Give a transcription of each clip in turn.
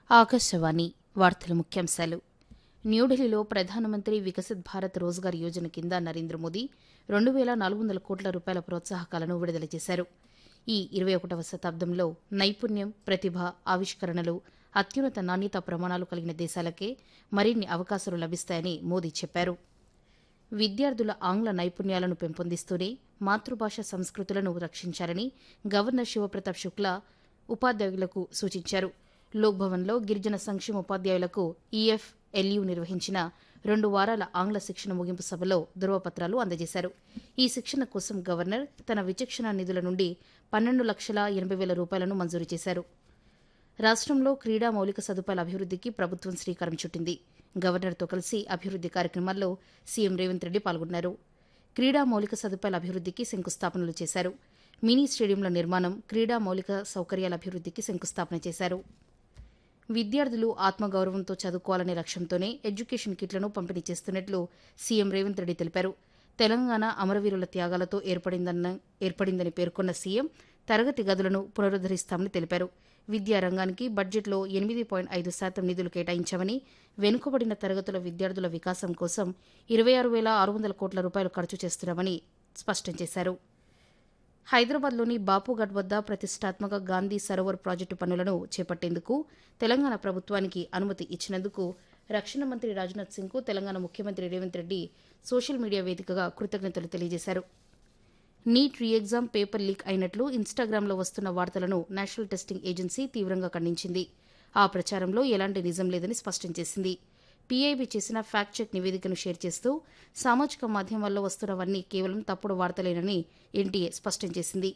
ఆకాశవాణి వార్తల ముఖ్యాంశాలు న్యూఢిల్లీలో ప్రధానమంత్రి వికసిత్ భారత్ రోజ్గార్ యోజన కింద నరేంద్ర మోదీ రెండు వేల నాలుగు వందల కోట్ల రూపాయల ప్రోత్సాహకాలను విడుదల చేశారు ఈ ఇరవై ఒకటవ శతాబ్దంలో నైపుణ్యం ప్రతిభ ఆవిష్కరణలు అత్యున్నత నాణ్యతా ప్రమాణాలు కలిగిన దేశాలకే మరిన్ని అవకాశాలు లభిస్తాయని మోదీ చెప్పారు విద్యార్థుల ఆంగ్ల నైపుణ్యాలను పెంపొందిస్తూనే మాతృభాష సంస్కృతులను రక్షించాలని గవర్నర్ శివప్రతాప్ శుక్లా ఉపాధ్యాయులకు సూచించారు లోక్భవన్లో గిరిజన సంక్షేమ ఉపాధ్యాయులకు ఈఎఫ్ ఎల్యూ నిర్వహించిన రెండు వారాల ఆంగ్ల శిక్షణ ముగింపు సభలో ధృవపత్రాలు అందజేశారు ఈ శిక్షణ కోసం గవర్నర్ తన విచక్షణ నిధుల నుండి పన్నెండు లక్షల ఎనభై వేల రూపాయలను మంజూరు చేశారు రాష్ట్రంలో క్రీడా మౌలిక సదుపాయాల అభివృద్ధికి ప్రభుత్వం శ్రీకారం చుట్టింది గవర్నర్తో కలిసి అభివృద్ది కార్యక్రమాల్లో సీఎం రేవంత్ రెడ్డి పాల్గొన్నారు క్రీడా మౌలిక సదుపాయాల అభివృద్ధికి శంకుస్థాపనలు చేశారు మినీ స్టేడియంల నిర్మాణం క్రీడా మౌలిక సౌకర్యాల అభివృద్ధికి శంకుస్థాపన చేశారు విద్యార్థులు ఆత్మగౌరవంతో చదువుకోవాలనే లక్ష్యంతోనే ఎడ్యుకేషన్ కిట్లను పంపిణీ చేస్తున్నట్లు సీఎం రేవంత్ రెడ్డి తెలిపారు తెలంగాణ అమరవీరుల త్యాగాలతో ఏర్పడిందన్న ఏర్పడిందని పేర్కొన్న సీఎం తరగతి గదులను పునరుద్దరిస్తామని తెలిపారు విద్యారంగానికి బడ్జెట్లో ఎనిమిది పాయింట్ ఐదు శాతం నిధులు కేటాయించామని వెనుకబడిన తరగతుల విద్యార్థుల వికాసం కోసం ఇరవై ఆరు వేల ఆరు వందల కోట్ల రూపాయలు ఖర్చు చేస్తున్నామని స్పష్టం చేశారు హైదరాబాద్లోని బాపుఘట్ వద్ద ప్రతిష్టాత్మక గాంధీ సరోవర్ ప్రాజెక్టు పనులను చేపట్టేందుకు తెలంగాణ ప్రభుత్వానికి అనుమతి ఇచ్చినందుకు రక్షణ మంత్రి రాజ్నాథ్ సింగ్కు తెలంగాణ ముఖ్యమంత్రి రేవంత్ రెడ్డి సోషల్ మీడియా వేదికగా కృతజ్ఞతలు తెలియజేశారు NEET re exam paper leak అయినట్లు ఇన్స్టాగ్రామ్లో వస్తున్న వార్తలను నేషనల్ టెస్టింగ్ ఏజెన్సీ తీవ్రంగా ఖండించింది ఆ ప్రచారంలో ఎలాంటి నిజం లేదని స్పష్టం చేసింది పీఐబీ చేసిన ఫ్యాక్ట్ చెక్ నివేదికను షేర్ చేస్తూ సామాజిక మాధ్యమాల్లో వస్తున్నవన్నీ కేవలం తప్పుడు వార్తలేనని ఎన్టీఏ స్పష్టం చేసింది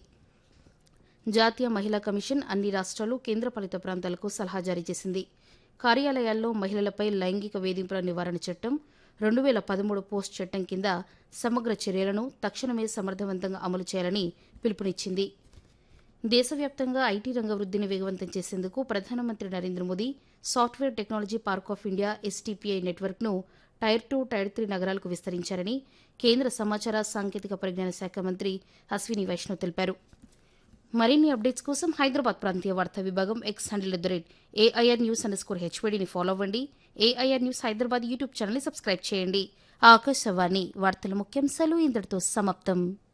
జాతీయ మహిళా కమిషన్ అన్ని రాష్ట్రాలు కేంద్రపాలిత ప్రాంతాలకు సలహా జారీ చేసింది కార్యాలయాల్లో మహిళలపై లైంగిక వేధింపుల నివారణ చట్టం రెండు వేల పదమూడు పోస్ట్ చట్టం కింద సమగ్ర చర్యలను తక్షణమే సమర్థవంతంగా అమలు చేయాలని పిలుపునిచ్చింది దేశవ్యాప్తంగా ఐటీ రంగ వృద్ధిని వేగవంతం చేసేందుకు ప్రధానమంత్రి Narendra Modi software technology park of India STPI నెట్వర్క్ను టైర్ టూ టైర్ త్రీ నగరాలకు విస్తరించారని కేంద్ర సమాచార సాంకేతిక పరిజ్ఞాన శాఖ మంత్రి అశ్విని వైష్ణవ్ తెలిపారు మరిన్ని అప్డేట్స్ కోసం హైదరాబాద్ ప్రాంతీయ వార్తా విభాగం X handle at the rate AIR news underscore స్కోర్ హెచ్వీడీని ఫాలో అవ్వండి ఏఐఆర్ న్యూస్ హైదరాబాద్ యూట్యూబ్ ఛానల్ని సబ్స్క్రైబ్ చేయండి ఆకాశవాణి వార్తల ముఖ్యాంశాలు ఇంతటితో సమాప్తం